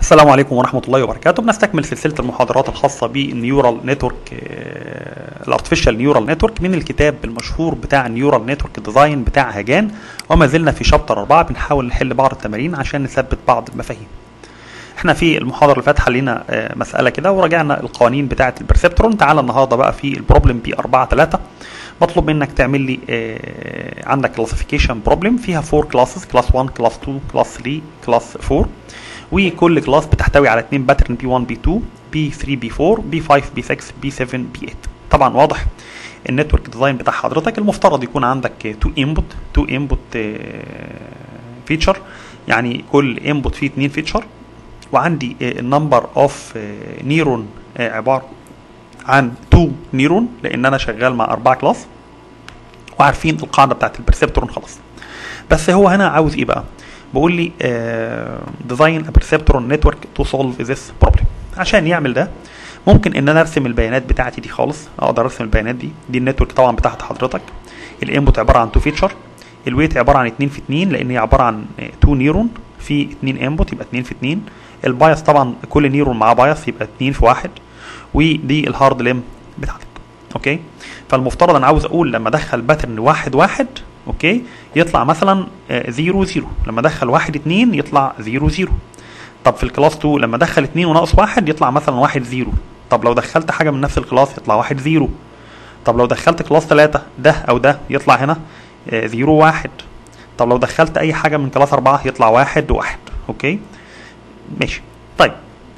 السلام عليكم ورحمة الله وبركاته بنستكمل سلسلة المحاضرات الخاصة بالنيورال نتورك الارتفيشال نيورال نتورك من الكتاب المشهور بتاع النيورال نتورك ديزاين بتاع هاجان وما زلنا في شابتر 4 بنحاول نحل بعض التمارين عشان نثبت بعض المفاهيم احنا في المحاضرة اللي فاتت حلينا مسألة كده وراجعنا القوانين بتاعة البرسبترون تعالى النهارده بقى في البروبلم بي 4 3 مطلوب منك تعمل لي عندك كلاسيفيكيشن بروبلم فيها 4 كلاسز كلاس 1 كلاس 2 كلاس 3 كلاس 4 وكل كلاس بتحتوي على اثنين باترن بي 1 بي 2 بي 3 بي 4 بي 5 بي 6 بي 7 بي 8 طبعا واضح النتورك ديزاين بتاع حضرتك المفترض يكون عندك 2 انبوت 2 انبوت فيتشر يعني كل انبوت فيه اثنين فيتشر وعندي النمبر اوف نيرون عباره عن 2 نيرون لان انا شغال مع اربعه كلاس وعارفين القاعده بتاعت البرسبترون خلاص بس هو هنا عاوز ايه بقى بيقول لي ديزاين ا برسبترون نتورك تو سولف ذس بروبلم عشان يعمل ده ممكن ان انا ارسم البيانات بتاعتي دي خالص اقدر ارسم البيانات دي دي النتورك طبعا بتاعت حضرتك الانبوت عباره عن تو فيتشر الويت عباره عن 2 في 2 لان هي عباره عن 2 نيرون في 2 انبوت يبقى 2 في 2 البايس طبعا كل نيرون معاه بايس يبقى 2 في 1 ودي الهارد ليم بتاعتك اوكي فالمفترض انا عاوز اقول لما ادخل باترن واحد واحد اوكي يطلع مثلا 0 0 لما ادخل 1 2 يطلع 0 0 طب في الكلاس 2 لما ادخل 2 وناقص 1 يطلع مثلا 1 0 طب لو دخلت حاجه من نفس الكلاس يطلع 1 0 طب لو دخلت كلاس 3 ده او ده يطلع هنا 0 1 طب لو دخلت اي حاجه من كلاس 4 يطلع 1 1 اوكي ماشي طيب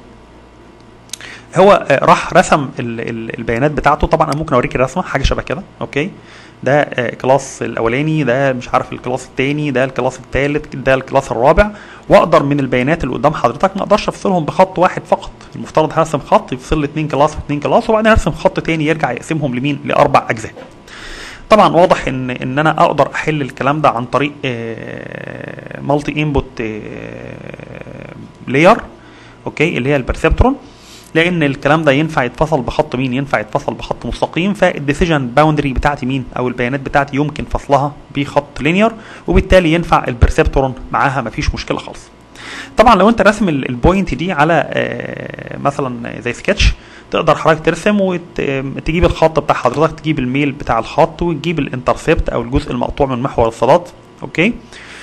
هو راح رسم البيانات بتاعته طبعا انا ممكن اوريك الرسمه حاجه شبه كده اوكي ده كلاس الاولاني ده مش عارف الكلاس الثاني ده الكلاس الثالث ده الكلاس الرابع واقدر من البيانات اللي قدام حضرتك ما اقدرش افصلهم بخط واحد فقط المفترض هرسم خط يفصل لي اثنين كلاس واثنين كلاس وبعدين ارسم خط ثاني يرجع يقسمهم لمين لاربع اجزاء طبعا واضح ان ان انا اقدر احل الكلام ده عن طريق مالتي انبوت لاير اوكي اللي هي البرسبترون لان الكلام ده ينفع يتفصل بخط مين ينفع يتفصل بخط مستقيم فالديسيجن باوندري بتاعتي مين او البيانات بتاعتي يمكن فصلها بخط لينير وبالتالي ينفع البرسبترون معاها مفيش مشكله خالص طبعا لو انت راسم البوينت دي على مثلا زي سكتش تقدر حضرتك ترسم وتجيب الخط بتاع حضرتك تجيب الميل بتاع الخط وتجيب الانترسبت او الجزء المقطوع من محور الصلات اوكي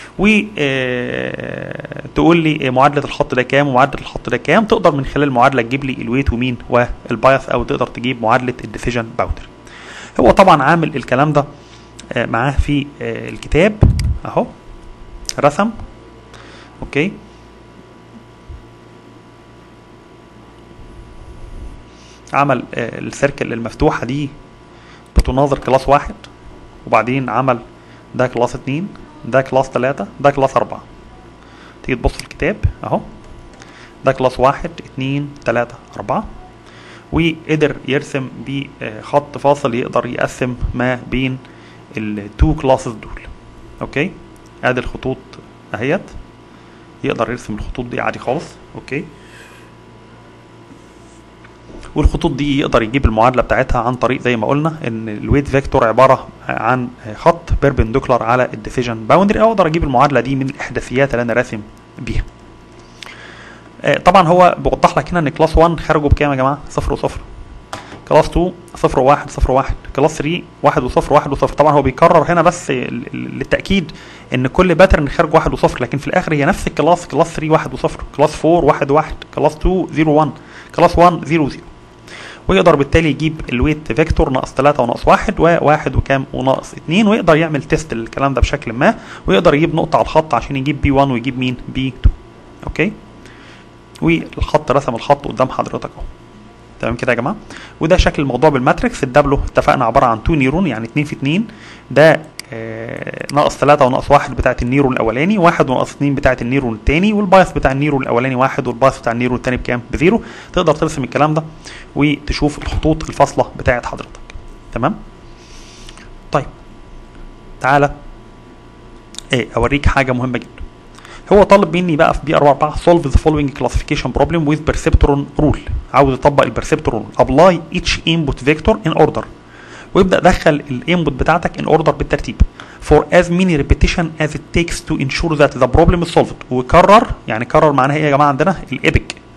وتقول لي معادله الخط ده كام ومعادله الخط ده كام تقدر من خلال المعادله تجيب لي الويت ومين والبايث او تقدر تجيب معادله الديسيجن باوندري هو طبعا عامل الكلام ده معاه في الكتاب اهو رسم اوكي عمل السيركل المفتوحه دي بتناظر كلاس واحد وبعدين عمل ده كلاس اتنين ده كلاس 3 ده كلاس 4 تيجي تبص في الكتاب اهو ده كلاس 1 2 3 4 وقدر يرسم بخط فاصل يقدر يقسم ما بين التو كلاسز دول اوكي ادي الخطوط اهيت يقدر يرسم الخطوط دي عادي خالص اوكي والخطوط دي يقدر يجيب المعادله بتاعتها عن طريق زي ما قلنا ان الويت فيكتور عباره عن خط بيربنديكولار على الديسيجن باوندري اقدر اجيب المعادله دي من الاحداثيات اللي انا راسم بيها طبعا هو بيوضح لك هنا ان كلاس 1 خرجوا بكام يا جماعه صفر وصفر كلاس 2 صفر وواحد صفر وواحد كلاس 3 واحد وصفر واحد وصفر طبعا هو بيكرر هنا بس للتاكيد ان كل باترن خارج واحد وصفر لكن في الاخر هي نفس الكلاس كلاس 3 واحد وصفر كلاس 4 واحد واحد كلاس 2 0 1 كلاس 1 0 0 ويقدر بالتالي يجيب الويت فيكتور ناقص 3 وناقص 1 و1 وكام وناقص 2 ويقدر يعمل تيست للكلام ده بشكل ما ويقدر يجيب نقطة على الخط عشان يجيب بي 1 ويجيب مين بي 2 اوكي والخط رسم الخط قدام حضرتك اهو تمام كده يا جماعه وده شكل الموضوع بالماتريكس الدبلو اتفقنا عباره عن 2 نيرون يعني 2 في 2 ده آه ناقص 3 وناقص 1 بتاعه النيرون الاولاني 1 وناقص 2 بتاعه النيرون الثاني والبايث بتاع النيرون الاولاني 1 والبايث بتاع النيرون الثاني بكام بزيرو تقدر ترسم الكلام ده وتشوف الخطوط الفاصله بتاعه حضرتك تمام طيب تعالى ايه اوريك حاجه مهمه جدا هو طالب مني بقى في بي 44 solve the following classification problem with perceptron rule عاوز يطبق البرسبترون apply each input vector in order ويبدا دخل الانبوت بتاعتك in order بالترتيب for as many repetition as it takes to ensure that the problem is solved وكرر يعني كرر معناها ايه يا جماعه عندنا الابيك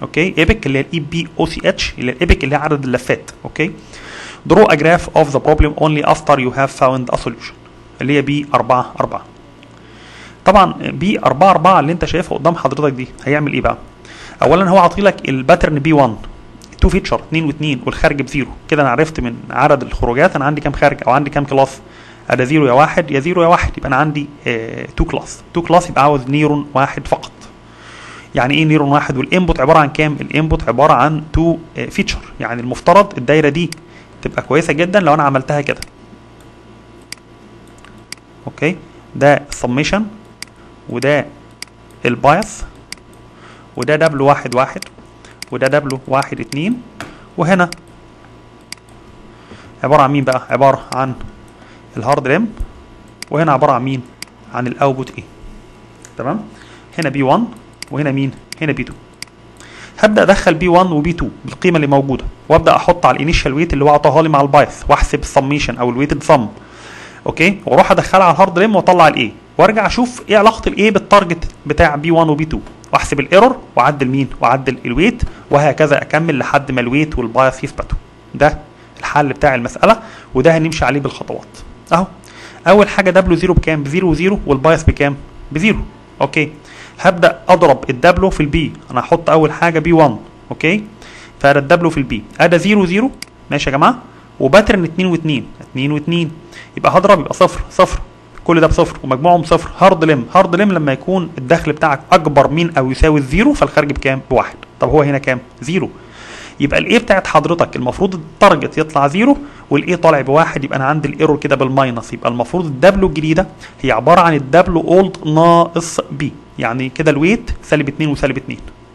اوكي ايبك اللي هي الاي بي او سي اتش اللي هي الايبك اللي هي عدد اللفات اوكي draw a graph of the problem only after you have found a solution اللي هي بي 4 4 طبعا بي 4 4 اللي انت شايفها قدام حضرتك دي هيعمل ايه بقى اولا هو عاطي لك الباترن بي 1 تو فيتشر 2 و2 والخارج بزيرو كده انا عرفت من عدد الخروجات انا عندي كام خارج او عندي كام كلاس ادا زيرو يا واحد يا زيرو يا واحد يبقى انا عندي 2 كلاس 2 كلاس يبقى عاوز نيرون واحد فقط يعني ايه نيرون واحد والانبوت عباره عن كام الانبوت عباره عن 2 فيتشر يعني المفترض الدايره دي تبقى كويسه جدا لو انا عملتها كده اوكي ده السميشن وده البايث وده دبليو واحد واحد وده دبليو واحد اتنين وهنا عبارة عن مين بقى؟ عبارة عن الهارد رام وهنا عبارة عن مين؟ عن الاوتبوت ايه تمام؟ هنا بي 1 وهنا مين؟ هنا بي 2 هبدا ادخل بي 1 وبي 2 بالقيمه اللي موجوده وابدا احط على الانيشال ويت اللي هو اعطاها لي مع البايث واحسب السميشن او الويتد سم اوكي واروح ادخلها على الهارد رام واطلع الايه وارجع اشوف ايه علاقه الايه بالتارجت بتاع بي 1 وبي 2 واحسب الايرور واعدل مين واعدل الويت وهكذا اكمل لحد ما الويت والبايث يثبتوا ده الحل بتاع المساله وده هنمشي عليه بالخطوات اهو اول حاجه دبليو 0 بكام ب 0 و0 والبايث بكام بزيرو اوكي هبدا اضرب الدبلو في البي انا هحط اول حاجه بي 1 اوكي فانا الدبلو في البي ادا 0 0 ماشي يا جماعه وباترن 2 و2 2 و2 يبقى هضرب يبقى صفر صفر كل ده بصفر ومجموعهم صفر هارد لم هارد لم لما يكون الدخل بتاعك اكبر من او يساوي الزيرو فالخارج بكام بواحد طب هو هنا كام زيرو يبقى الايه بتاعت حضرتك المفروض التارجت يطلع زيرو والايه طالع بواحد يبقى انا عندي الايرور كده بالماينس يبقى المفروض الدبلو الجديده هي عباره عن الدبلو اولد ناقص بي يعني كده الويت سالب 2 وسالب 2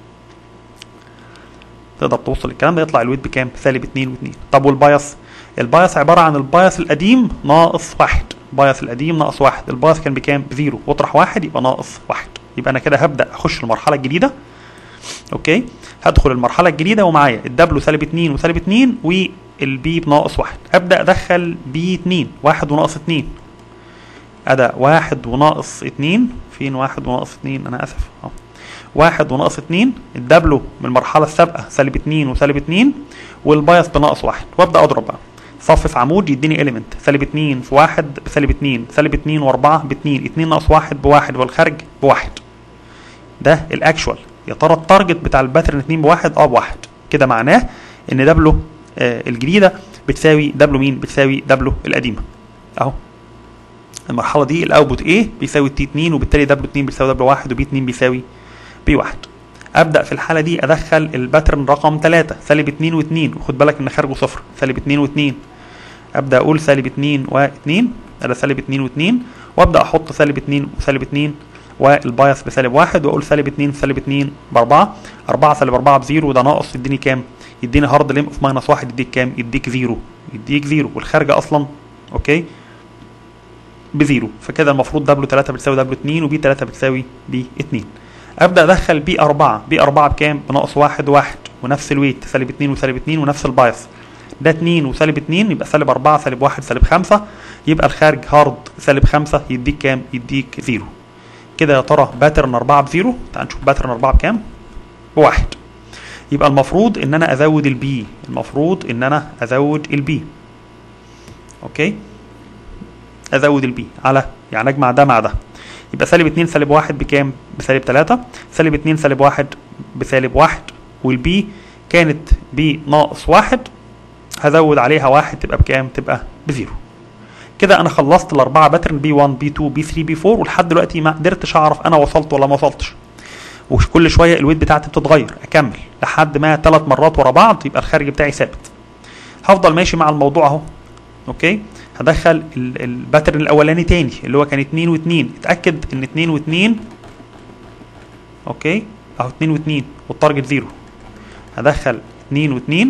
تقدر توصل الكلام ده يطلع الويت بكام سالب 2 و2 طب والبايس البايس عباره عن البايس القديم ناقص واحد البايس القديم ناقص واحد البايس كان بكام بزيرو واطرح واحد يبقى ناقص واحد يبقى انا كده هبدا اخش المرحله الجديده اوكي هدخل المرحله الجديده ومعايا الدبلو سالب 2 وسالب 2 والبي بناقص واحد ابدا ادخل بي 2 واحد وناقص 2 ادا واحد وناقص 2 فين واحد وناقص 2 انا اسف اه واحد وناقص 2 الدبلو من المرحله السابقه سالب 2 وسالب 2 والبايس بناقص واحد وابدا اضرب بقى صفف عمود يديني اليمنت سالب 2 في 1 بسالب 2 سالب 2 و4 ب 2 2 ناقص 1 بواحد والخارج بواحد ده الاكشوال يا ترى التارجت بتاع الباترن 2 بواحد اه بواحد كده معناه ان دبلو آه الجديده بتساوي دبلو مين بتساوي دبلو القديمه اهو المرحله دي الاوتبوت ايه بيساوي تي 2 وبالتالي دبلو 2 بيساوي دبلو 1 وبي 2 بيساوي بي 1 ابدا في الحاله دي ادخل الباترن رقم 3 سالب 2 و2 وخد بالك ان خارجه صفر سالب 2 و2 ابدا اقول سالب 2 و2 ادي سالب 2 و2 وابدا احط سالب 2 وسالب 2 والبايس بسالب 1 واقول سالب 2 سالب 2 ب 4 4 سالب 4 بزيرو وده ناقص يديني كام؟ يديني هارد ليم اوف ماينس 1 يديك كام؟ يديك زيرو يديك زيرو والخارجه اصلا اوكي بزيرو فكده المفروض دبليو 3 بتساوي دبليو 2 وبي 3 بتساوي بي 2 ابدا ادخل بي 4 بي 4 بكام؟ بناقص 1 1 ونفس الويت سالب 2 وسالب 2 ونفس البايس ده 2 وسالب 2 يبقى سالب 4 سالب 1 سالب 5 يبقى الخارج هارد سالب 5 يديك كام؟ يديك زيرو كده يا ترى باترن 4 بزيرو تعال نشوف باترن 4 بكام؟ بواحد يبقى المفروض ان انا ازود البي المفروض ان انا ازود البي اوكي ازود البي على يعني اجمع ده مع ده يبقى سالب 2 سالب 1 بكام؟ بسالب 3 سالب 2 سالب 1 بسالب 1 والبي كانت بي ناقص 1 هزود عليها 1 تبقى بكام؟ تبقى بزيرو كده انا خلصت الاربعه باترن بي 1 بي 2 بي 3 بي 4 ولحد دلوقتي ما قدرتش اعرف انا وصلت ولا ما وصلتش وكل شويه الويت بتاعتي بتتغير اكمل لحد ما ثلاث مرات ورا بعض يبقى الخارج بتاعي ثابت هفضل ماشي مع الموضوع اهو اوكي هدخل الباترن الاولاني تاني اللي هو كان 2 و2 اتاكد ان 2 و2 اوكي اهو 2 و2 والتارجت زيرو هدخل 2 و2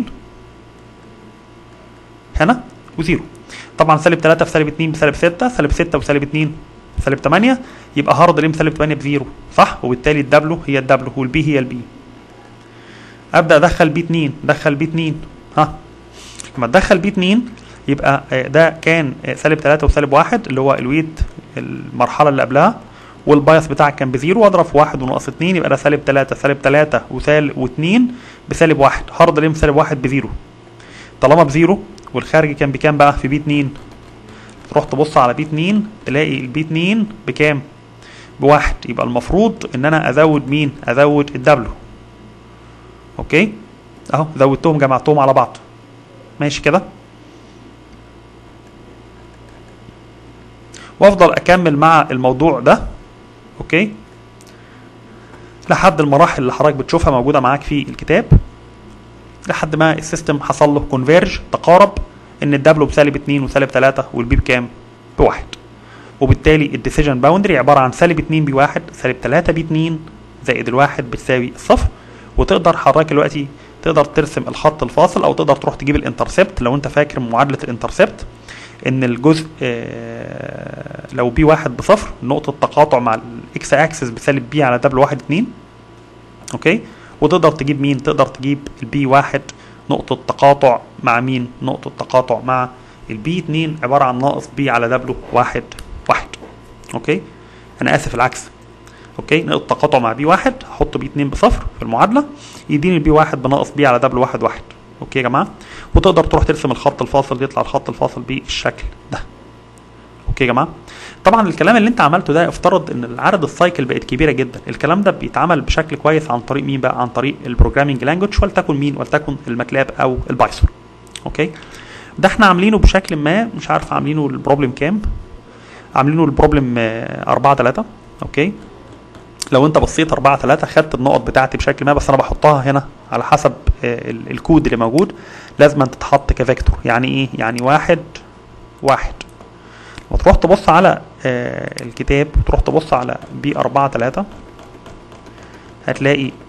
هنا وزيرو طبعا سالب 3 في سالب 2 بسالب 6 سالب 6 وسالب 2 سالب 8 يبقى هارد ليم سالب 8 بزيرو صح وبالتالي الدبلو هي الدبلو والبي هي البي ابدا ادخل بي 2 دخل بي 2 ها لما تدخل بي 2 يبقى ده كان سالب 3 وسالب 1 اللي هو الويت المرحله اللي قبلها والبايس بتاعك كان بزيرو واضرب في واحد وناقص اتنين يبقى ده سالب تلاتة سالب تلاتة وسالب واتنين بسالب واحد هارد ليه بسالب واحد بزيرو طالما بزيرو والخارجي كان بكام بقى في بي 2 تروح تبص على بي 2 تلاقي البي 2 بكام بواحد يبقى المفروض ان انا ازود مين ازود الدبليو اوكي اهو زودتهم جمعتهم على بعض ماشي كده وافضل اكمل مع الموضوع ده اوكي لحد المراحل اللي حضرتك بتشوفها موجوده معاك في الكتاب لحد ما السيستم حصل له كونفيرج تقارب ان الدبلو بسالب 2 وسالب 3 والبي بكام؟ بواحد وبالتالي الديسيجن باوندري عباره عن سالب 2 بي 1 سالب 3 بي 2 زائد الواحد بتساوي الصفر وتقدر حضرتك دلوقتي تقدر ترسم الخط الفاصل او تقدر تروح تجيب الانترسبت لو انت فاكر معادله الانترسبت ان الجزء آه، لو بي واحد بصفر نقطه تقاطع مع الاكس اكسس بسالب بي على دبل واحد اتنين اوكي وتقدر تجيب مين تقدر تجيب البي واحد نقطة تقاطع مع مين نقطة تقاطع مع البي 2 عبارة عن ناقص بي على دبليو واحد واحد اوكي انا اسف العكس اوكي نقطة تقاطع مع بي واحد هحط بي 2 بصفر في المعادلة يديني البي واحد بناقص بي على دبليو واحد واحد اوكي يا جماعة وتقدر تروح ترسم الخط الفاصل يطلع الخط الفاصل بالشكل ده اوكي يا جماعه طبعا الكلام اللي انت عملته ده افترض ان العدد السايكل بقت كبيره جدا الكلام ده بيتعمل بشكل كويس عن طريق مين بقى عن طريق البروجرامينج لانجوج ولتكن مين ولتكن الماتلاب او البايثون اوكي ده احنا عاملينه بشكل ما مش عارف عاملينه البروبلم كام عاملينه البروبلم 4 3 اوكي لو انت بصيت 4 3 خدت النقط بتاعتي بشكل ما بس انا بحطها هنا على حسب آه، ال- الكود اللي موجود لازم أن تتحط كفيكتور يعني ايه يعني واحد واحد وتروح تبص على آه، الكتاب وتروح تبص على بي 4 3 هتلاقي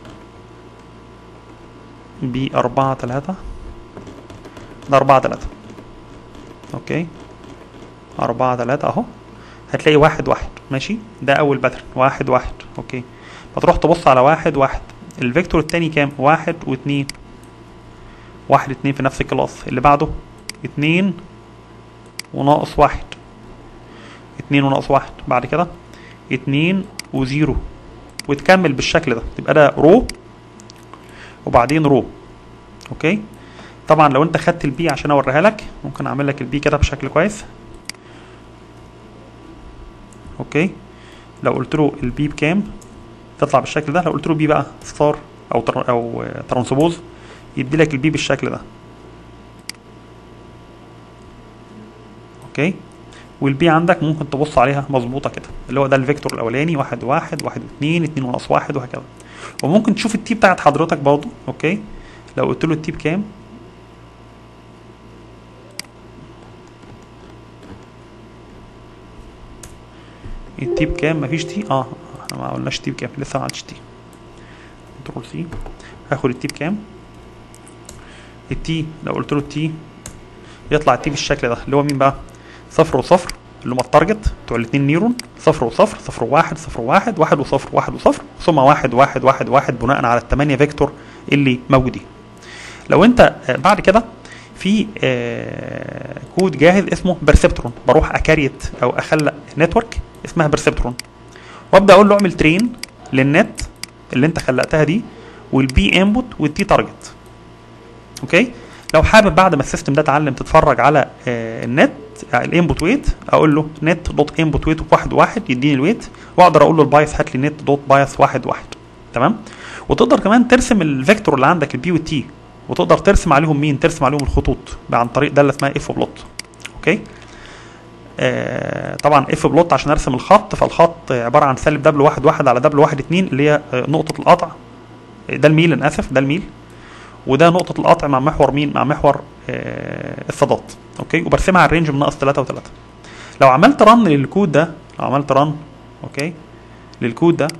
بي 4 3 ده 4 3 اوكي 4 3 اهو هتلاقي واحد واحد ماشي ده اول باترن واحد واحد اوكي فتروح تبص على واحد واحد الفيكتور التاني كام واحد واتنين واحد اتنين في نفس الكلاس اللي بعده اتنين وناقص واحد اتنين وناقص واحد بعد كده اتنين وزيرو وتكمل بالشكل ده تبقى ده رو وبعدين رو اوكي طبعا لو انت خدت البي عشان اوريها لك ممكن اعمل لك البي كده بشكل كويس اوكي لو قلت له البي بكام تطلع بالشكل ده لو قلت له بي بقى ستار او تر او آه، ترانسبوز يدي لك البي بالشكل ده اوكي والبي عندك ممكن تبص عليها مظبوطه كده اللي هو ده الفيكتور الاولاني واحد واحد واحد واثنين اتنين وناقص واحد وهكذا وممكن تشوف التي بتاعت حضرتك برضه اوكي لو قلت له التي بكام التي بكام مفيش تي اه احنا ما قلناش تي بكام لسه ما عملتش تي كنترول سي هاخد التي بكام التي لو قلت له التي يطلع التي بالشكل ده اللي هو مين بقى صفر وصفر اللي هم التارجت بتوع الاثنين نيرون صفر وصفر صفر وواحد صفر وواحد واحد وصفر واحد وصفر ثم واحد واحد واحد واحد بناء على الثمانية فيكتور اللي موجودين لو انت آه، بعد كده في آه، كود جاهز اسمه بيرسبترون بروح اكريت او اخلق نتورك اسمها بيرسبترون وابدا اقول له اعمل ترين للنت اللي انت خلقتها دي والبي انبوت والتي تارجت اوكي لو حابب بعد ما السيستم ده اتعلم تتفرج على آه، النت الانبوت ويت اقول له نت دوت انبوت ويت واحد واحد يديني الويت واقدر اقول له البايس هات لي نت دوت بايس واحد واحد تمام وتقدر كمان ترسم الفيكتور اللي عندك البي والتي وتقدر ترسم عليهم مين ترسم عليهم الخطوط عن طريق ده اللي اسمها اف بلوت اوكي آه طبعا اف بلوت عشان ارسم الخط فالخط عباره عن سالب دبل واحد واحد على دبل واحد اتنين اللي هي آه، نقطه القطع ده الميل انا اسف ده الميل وده نقطة القطع مع محور مين؟ مع محور آه الصادات اوكي وبرسمها على الرينج من ناقص 3 و3 لو عملت رن للكود ده لو عملت رن اوكي للكود ده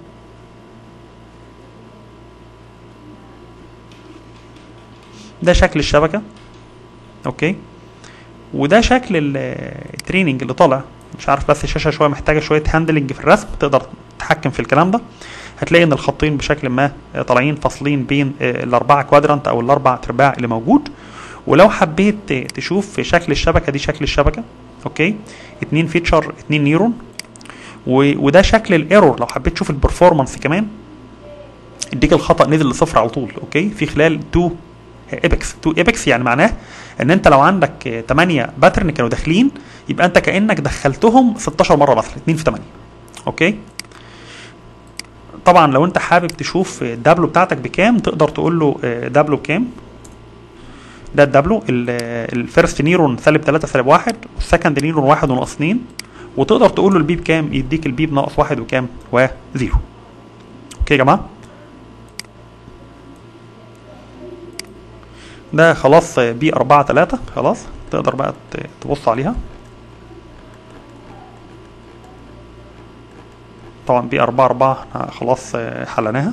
ده شكل الشبكة اوكي وده شكل ال- التريننج اللي طالع مش عارف بس الشاشة شوية محتاجة شوية هاندلنج في الرسم تقدر تتحكم في الكلام ده هتلاقي ان الخطين بشكل ما آه، طالعين فاصلين بين آه، الاربعه كوادرانت او الاربع ترباع اللي موجود ولو حبيت ت- تشوف شكل الشبكه دي شكل الشبكه اوكي اتنين فيتشر اتنين نيرون و- وده شكل الايرور لو حبيت تشوف البرفورمانس كمان اديك الخطا نزل لصفر على طول اوكي في خلال 2 ايبكس 2 ايبكس يعني معناه ان انت لو عندك 8 باترن كانوا داخلين يبقى انت كانك دخلتهم 16 مره مثلا 2 في 8 اوكي طبعا لو انت حابب تشوف الدبلو بتاعتك بكام تقدر تقول له آه، دبلو بكام ده الدبلو الفيرست نيرون سالب 3 سالب 1 والسكند نيرون 1 وناقص 2 وتقدر تقول له البي بكام يديك البي بناقص 1 وكام وزيرو اوكي يا جماعه ده خلاص بي 4 3 خلاص تقدر بقى ت- تبص عليها طبعا بي 4 4 احنا خلاص آه، حلناها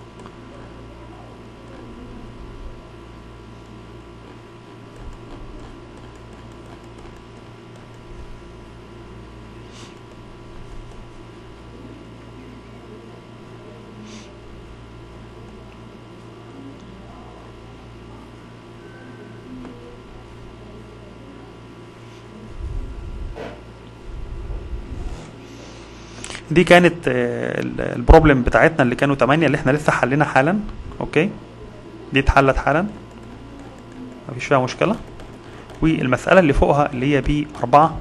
دي كانت آه، ال- البروبلم بتاعتنا اللي كانوا 8 اللي احنا لسه حلينا حالا اوكي دي اتحلت حالا مفيش فيها مشكلة والمسألة اللي فوقها اللي هي بي 4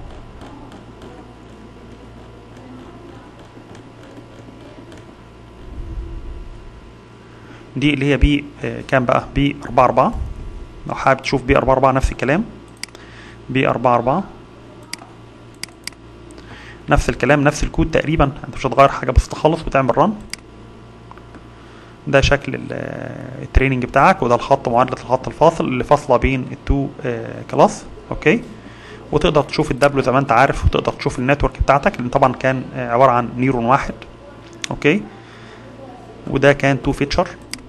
دي اللي هي بي آه، كام بقى بي 4 4 لو حابب تشوف بي 4 4 نفس الكلام بي 4 4 نفس الكلام نفس الكود تقريبا انت مش هتغير حاجه بس تخلص وتعمل رن ده شكل ال- التريننج بتاعك وده الخط معادله الخط الفاصل اللي فاصله بين التو آه، كلاس اوكي وتقدر تشوف الدبلو زي ما انت عارف وتقدر تشوف النتورك بتاعتك لان طبعا كان آه، عباره عن نيرون واحد اوكي وده كان تو فيتشر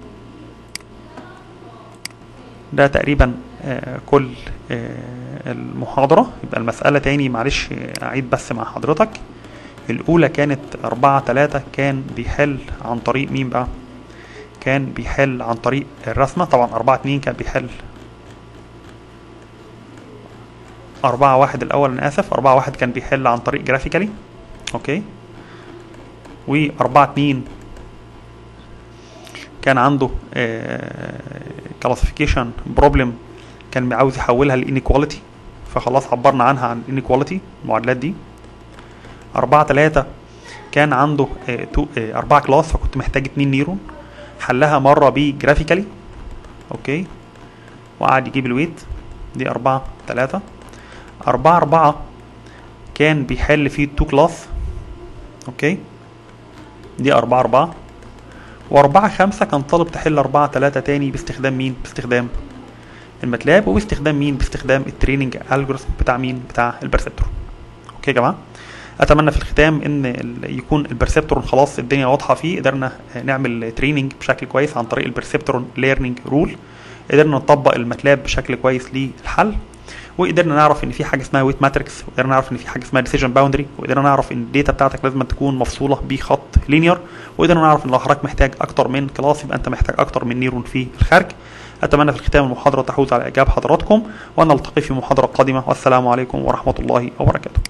ده تقريبا آه، كل آه، المحاضرة يبقى المسألة تاني معلش آه، أعيد بس مع حضرتك الأولى كانت أربعة تلاتة كان بيحل عن طريق مين بقى؟ كان بيحل عن طريق الرسمة طبعا أربعة اتنين كان بيحل أربعة واحد الأول أنا آسف أربعة واحد كان بيحل عن طريق جرافيكالي أوكي وأربعة اتنين كان عنده كلاسيفيكيشن بروبلم كان عاوز يحولها لانيكواليتي فخلاص عبرنا عنها عن الانيكواليتي المعادلات دي أربعة تلاتة كان عنده آه، تو آه، أربعة كلاس فكنت محتاج اتنين نيرون حلها مرة بجرافيكالي أوكي وقعد يجيب الويت دي أربعة تلاتة أربعة أربعة كان بيحل فيه تو كلاس أوكي دي أربعة أربعة وأربعة خمسة كان طالب تحل أربعة تلاتة تاني باستخدام مين؟ باستخدام الماتلاب وباستخدام مين؟ باستخدام التريننج الجوريثم بتاع مين؟ بتاع البرسبتور. اوكي يا جماعه؟ اتمنى في الختام ان ال- يكون البرسبتور خلاص الدنيا واضحه فيه قدرنا نعمل تريننج بشكل كويس عن طريق البرسبتور ليرنينج رول قدرنا نطبق الماتلاب بشكل كويس للحل وقدرنا نعرف ان في حاجه اسمها ويت ماتريكس وقدرنا نعرف ان في حاجه اسمها ديسيجن باوندري وقدرنا نعرف ان الداتا بتاعتك لازم تكون مفصوله بخط لينير وقدرنا نعرف ان لو حضرتك محتاج اكتر من كلاس يبقى انت محتاج اكتر من نيرون في الخارج اتمنى في الختام المحاضره تحوز على اعجاب حضراتكم وانا التقي في محاضره قادمه والسلام عليكم ورحمه الله وبركاته